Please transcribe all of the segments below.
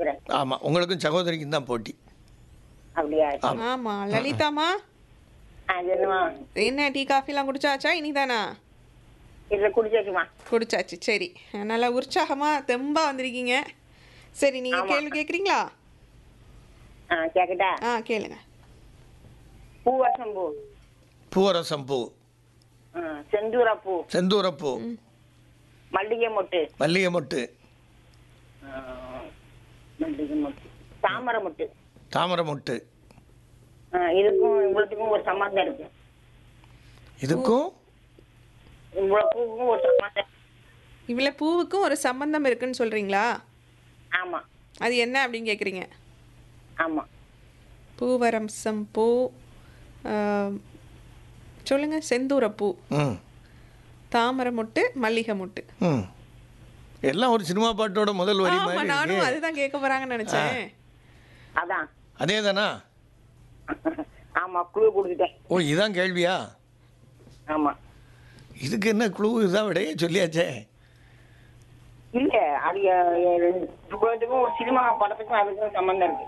கேட்குறேன் ஆமாம் உங்களுக்கும் சகோதரிக்கும் தான் போட்டி அப்படியா ஆமா லலிதாமா அது என்னமா என்ன டீ காஃபிலாம் குடிச்சாச்சா இனிதானா இதில் குடிச்சாச்சுமா குடிச்சாச்சு சரி நல்லா உற்சாகமா தெம்பா வந்திருக்கீங்க சரி நீங்க கேள்வி கேக்குறீங்களா ஆ கேட்கட்டா ஆ கேளுங்க பூவரசம் பூ பூவரசம் பூ ஆ, செந்தூரா பூ செந்தூரப்பூ மல்லிகை மொட்டு மல்லிகை மொட்டு ஆ, மல்லிகை மொட்டு தாமரை மொட்டு தாமரை மொட்டு ஆ, இதுக்கும் இவ்வளோத்துக்கும் ஒரு சம்மந்தம் இருக்கு இதுக்கும் இவ்வளோ பூவுக்கும் ஒரு சம்மந்தம் இவ்வளவு பூவுக்கும் ஒரு சம்பந்தம் இருக்குன்னு சொல்றீங்களா ஆமாம் அது என்ன அப்படின்னு கேக்குறீங்க ஆமாம் பூவரம்சம் பூ ஆ, சொல்லுங்க செந்தூரப்பூ ம் தாமரை மொட்டு மல்லிகை மொட்டு ம் எல்லாம் ஒரு சினிமா பாட்டோட முதல் வரி ஆமா மாதிரி நானும் இருக்கு அதுதான் கேட்க போறாங்கன்னு நினைச்சேன் அதான் அதே தானா ஆமாம் குழு கொடுத்துட்டேன் ஓ இதான் கேள்வியா ஆமாம் இதுக்கு என்ன குழு இதான் விடையே சொல்லியாச்சே இல்ல அது எ- எ- இவ்வளவுக்கும் ஒரு சினிமா படத்துக்கும் அதுக்கும் சம்பந்தம் இருக்கு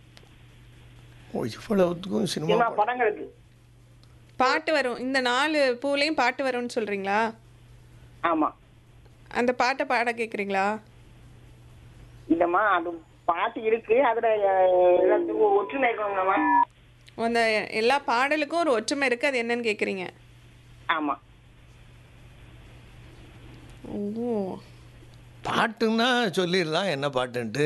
ஓ இவ்வளவுக்கும் சினிமா சினிமா பாட்டு. படங்களுக்கு பாட்டு வரும் இந்த நாலு பூலையும் பாட்டு வரும்னு சொல்றீங்களா ஆமா அந்த பாட்டை பாட கேக்குறீங்களா இல்லம்மா அது பாட்டு இருக்கு அதுல எ- எல்லாத்துக்கும் ஒற்றுமை இருக்கணும்லம்மா அந்த எல்லா பாடலுக்கும் ஒரு ஒற்றுமை இருக்கு அது என்னன்னு கேக்குறீங்க ஆமா ஓ பாட்டுன்னா சொல்லிடலாம் என்ன பாட்டுன்ட்டு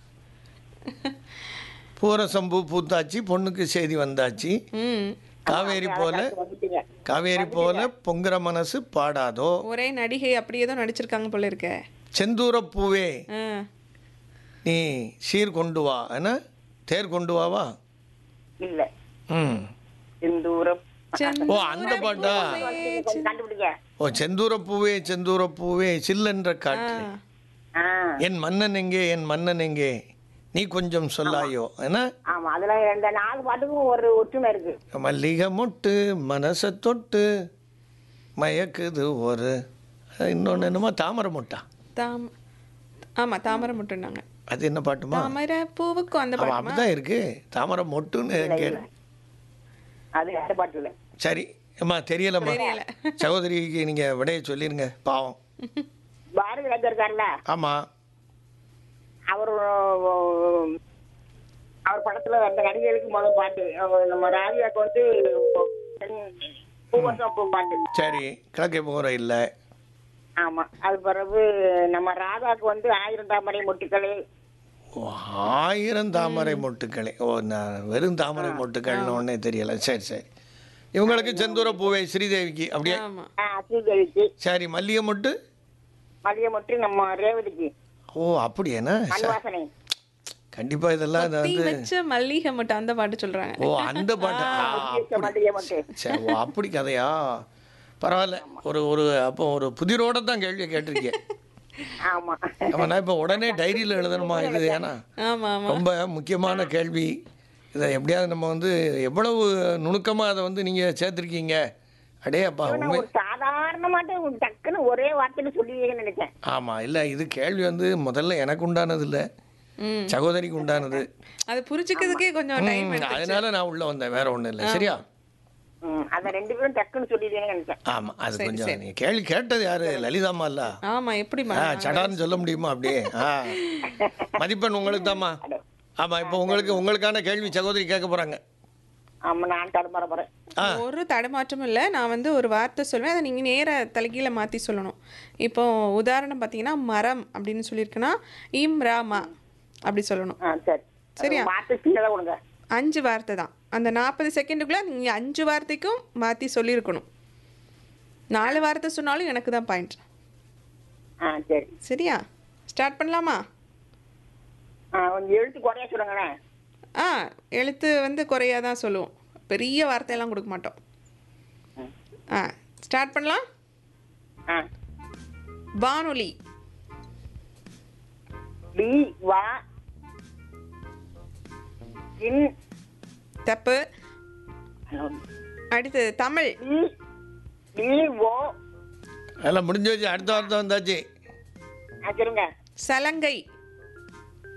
பூரசம்பூ பூத்தாச்சு பொண்ணுக்கு செய்தி வந்தாச்சு ம் காவேரி போல வந்துட்டீங்க காவேரி போல பொங்குற மனசு பாடாதோ ஒரே நடிகை அப்படி ஏதோ நடிச்சிருக்காங்க போல இருக்க செந்தூரப் பூவே ஆ நீ சீர் கொண்டு வா என்ன தேர் கொண்டு வாவா இல்ல ம் செந்தூரம் ஓ அந்த பாட்டா கொஞ்சம் கண்டுபிடிங்க ஓ செந்தூரப் பூவே செந்தூரப் பூவே சில்லென்ற காற்று ஆ என் மன்னன் எங்கே என் மன்னன் எங்கே நீ கொஞ்சம் சொல்லாயோ என்ன ஆமா அதுல இந்த நாலு பாட்டுக்கும் ஒரு ஒற்றுமை இருக்கு மல்லிகை மொட்டு மனசை தொட்டு மயக்குது ஒரு இன்னொன்று என்னமோ தாமரை மொட்டா தாம் ஆமா தாமரை மட்டும்னாங்க அது என்ன பாட்டுமா தாமரை பூவுக்கும் அந்த அவன் பாட்டுமா அப்படிதான் இருக்கு தாமரை மொட்டுன்னு கே அது அந்த பாட்டு இல்ல சரி அம்மா தெரியலம்மா தெரியல. சகோதரிக்கு நீங்க விடையை சொல்லிருங்க பாவம் பாரதி ராஜா இருக்கார்ல ஆமா அவர் அவர் படத்துல அந்த நடிகர்களுக்கு முதல் பாட்டு அவர் நம்ம ராதியாக்கு வந்து பூவசம் பூ பாட்டு சரி கிழக்கே போகிற இல்லை ஆமா அது பிறகு நம்ம ராதாக்கு வந்து ஆயிரம் தாமரை மொட்டுக்களே ஓ, ஆயிரம் தாமரை மொட்டுக்களே ஓ நான் வெறும் தாமரை மொட்டுக்கள்னு ஒன்றே தெரியல சரி சரி இவங்களுக்கு செந்தூர பூவை ஸ்ரீதேவிக்கு அப்படியே ஆமா ஸ்ரீதேவிக்கு சரி மல்லிகை மொட்டு மதிய மொட்டு நம்ம ரேவதிக்கு ஓ அப்படி என்ன ச- மண்வாசனை கண்டிப்பா இதெல்லாம் இது தீ வந்து வச்ச மல்லிகை மட்டும் அந்த பாட்டு சொல்றாங்க ஓ அந்த பாட்டு ஆ, அப்படி மல்லிகை மொட்டு சரி ஓ அப்படி கதையா பரவாயில்ல ஒரு ஒரு அப்போ ஒரு புதிரோட தான் கேள்வியை கேட்டிருக்கேன் ஆமா ஆமா நான் இப்போ உடனே டைரியில் எழுதணுமா இது ஏன்னா ஆமா ஆமா ரொம்ப முக்கியமான கேள்வி இதை எப்படியாவது நம்ம வந்து எவ்வளவு நுணுக்கமாக அதை வந்து நீங்கள் சேர்த்துருக்கீங்க அடே அப்பா நான் உண்மை ஒரு சாதாரணமாட்டு டக்குன்னு ஒரே வார்த்தையில சொல்லுவீங்கன்னு நினைச்சேன் ஆமாம் இல்லை இது கேள்வி வந்து முதல்ல எனக்கு உண்டானது இல்லை ம் சகோதரிக்கு உண்டானது அது புரிஞ்சுக்கிறதுக்கே கொஞ்சம் டைம் ம், அதனால நான் உள்ளே வந்தேன் வேற ஒன்றும் இல்லை சரியா ம், அந்த ரெண்டு பேரும் டக்குன்னு சொல்லிடுவீங்கன்னு நினைச்சேன் ஆமாம் அது கொஞ்சம் நீ கேள்வி கேட்டது யாரு லலிதாம்மா இல்ல ஆமா எப்படிமா ஆ சடான்னு சொல்ல முடியுமா அப்படியே ஆ மதிப்பெண் உங்களுக்கு தாம்மா ஆமாம் இப்போ உங்களுக்கு உங்களுக்கான கேள்வி சகோதரி கேட்க போகிறாங்க ஆமா நான் தடுமாற போறேன் ஆ ஒரு தடுமாற்றமும் இல்லை நான் வந்து ஒரு வார்த்தை சொல்வேன் அதை நீங்கள் நேர தலைகீழ மாற்றி சொல்லணும் இப்போ உதாரணம் பார்த்தீங்கன்னா மரம் அப்படின்னு சொல்லியிருக்குன்னா இம் ராமா அப்படி சொல்லணும் ஆ சரி சரியா? வார்த்தை சின்னதா கொடுங்க அஞ்சு வார்த்தை தான் அந்த நாற்பது செகண்டுக்குள்ளே நீங்கள் அஞ்சு வார்த்தைக்கும் மாற்றி சொல்லியிருக்கணும் நாலு வார்த்தை சொன்னாலும் எனக்கு தான் பாயிண்ட் ஆ சரி சரியா ஸ்டார்ட் பண்ணலாமா ஆ கொஞ்சம் எழுத்து குறைய சொல்லுங்களேன் ஆ எழுத்து வந்து குறையாக தான் சொல்லுவோம் பெரிய வார்த்தையெல்லாம் கொடுக்க மாட்டோம் ஆ ஸ்டார்ட் பண்ணலாம் ஆ வானொலி டி வா இன் தப்பு அடுத்தது தமிழ் டி டி ஓ அதெல்லாம் முடிஞ்சு வச்சு அடுத்த வார்த்தை வந்தாச்சு ஆ சொல்லுங்க சலங்கை